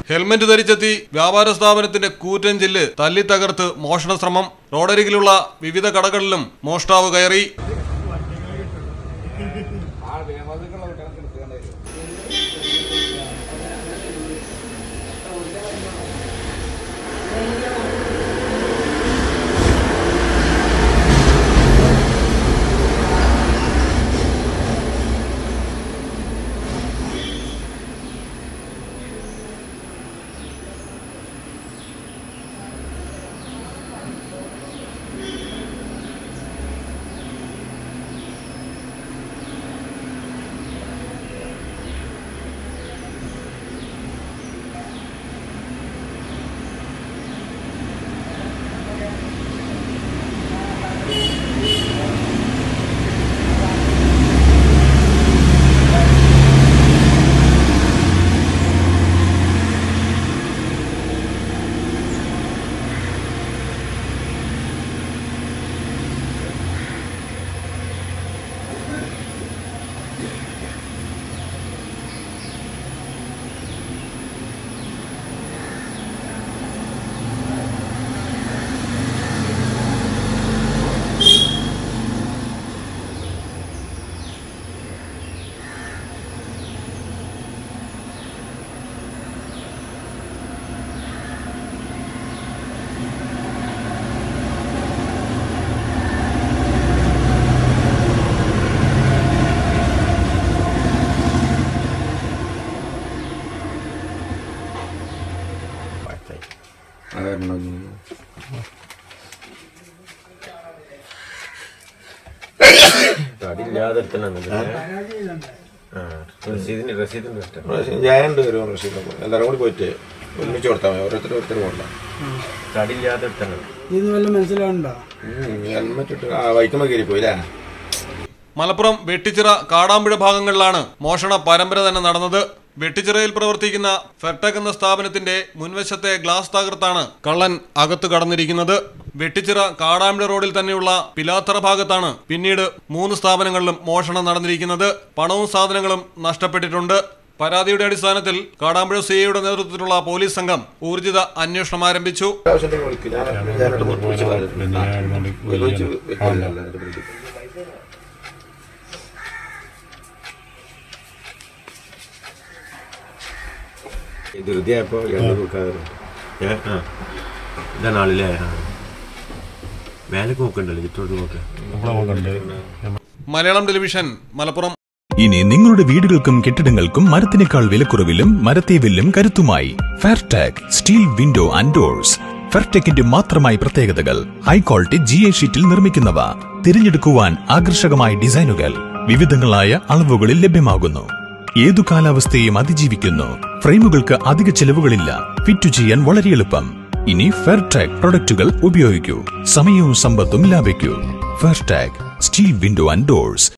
Helmet ധരിച്ചെത്തി വ്യാപാര സ്ഥാപനത്തിന്റെ കൂറ്റൻ ചില്ല് തല്ലി തകർത്ത് മോഷണ ശ്രമം റോഡരികിലുള്ള വിവിധ കടകളിലും മോഷ്ടാവ് കയറി കടിയില്ലാതെ റസീദിന് റസീദിന്റെ ഇഷ്ടം ഞാനുണ്ട് ഒരു റഷീദ് എല്ലാവരും കൂടി പോയിട്ട് ഒരുമിച്ച് കൊടുത്താൽ മതി ഓരോരുത്തർ ഓരോരുത്തർ കൊടുക്കാം കടിയില്ലാതെ എടുത്തണം ഇത് വല്ല മനസ്സിലാവണ്ടോ ഹെൽമെറ്റ് ഇട്ട് ആ വൈക്കുമ്പോ കയറി പോയില്ലേ മലപ്പുറം വെട്ടിച്ചിറ കാടാമ്പുഴ ഭാഗങ്ങളിലാണ് മോഷണ പരമ്പര തന്നെ നടന്നത് വെട്ടിച്ചിറയിൽ പ്രവർത്തിക്കുന്ന ഫെർടെക് എന്ന സ്ഥാപനത്തിന്റെ മുൻവശത്തെ ഗ്ലാസ് തകർത്താണ് കള്ളൻ അകത്ത് കടന്നിരിക്കുന്നത് വെട്ടിച്ചിറ കാടാമ്പുഴ റോഡിൽ തന്നെയുള്ള പിലാത്തറ ഭാഗത്താണ് പിന്നീട് മൂന്ന് സ്ഥാപനങ്ങളിലും മോഷണം നടന്നിരിക്കുന്നത് പണവും സാധനങ്ങളും നഷ്ടപ്പെട്ടിട്ടുണ്ട് പരാതിയുടെ അടിസ്ഥാനത്തിൽ കാടാമ്പുഴ സിഐയുടെ നേതൃത്വത്തിലുള്ള പോലീസ് സംഘം ഊർജിത അന്വേഷണം ആരംഭിച്ചു ആവശ്യമുണ്ടെങ്കിൽ വിളിക്കും ഞാൻ ഞാനോട് വിളിച്ച് പറയാം. ആ, വിളിച്ച് വെക്കില്ല, എല്ലാവരും വിളിക്കും. ധൃതിയായപ്പോ എണ്ണ നോക്കാതെ ഏ ആ ഇതാണ് ആളില്ലേ ആ മേലേക്ക് നോക്കണ്ടല്ലോ ചുറ്റോട്ട് നോക്ക് മലയാളം ടെലിവിഷൻ മലപ്പുറം ഇനി നിങ്ങളുടെ വീടുകൾക്കും കെട്ടിടങ്ങൾക്കും മരത്തിനേക്കാൾ വിലക്കുറവിലും മരത്തേവില്ലും കരുത്തുമായി Fairtag steel window and doors ഫെയർടെക്കിന്റെ മാത്രമായി പ്രത്യേകതകൾ ഹൈ ക്വാളിറ്റി ജി എ ഷീറ്റിൽ നിർമ്മിക്കുന്നവ തിരഞ്ഞെടുക്കുവാൻ ആകർഷകമായ ഡിസൈനുകൾ വിവിധങ്ങളായ അളവുകളിൽ ലഭ്യമാകുന്നു ഏതു കാലാവസ്ഥയെയും അതിജീവിക്കുന്നു ഫ്രെയിമുകൾക്ക് അധിക ചെലവുകളില്ല ഫിറ്റ് ചെയ്യാൻ വളരെ എളുപ്പം ഇനി ഫെയർടാഗ് പ്രൊഡക്റ്റുകൾ ഉപയോഗിക്കൂ സമയവും സമ്പത്തും ലാഭിക്കൂ Fairtag steel window and doors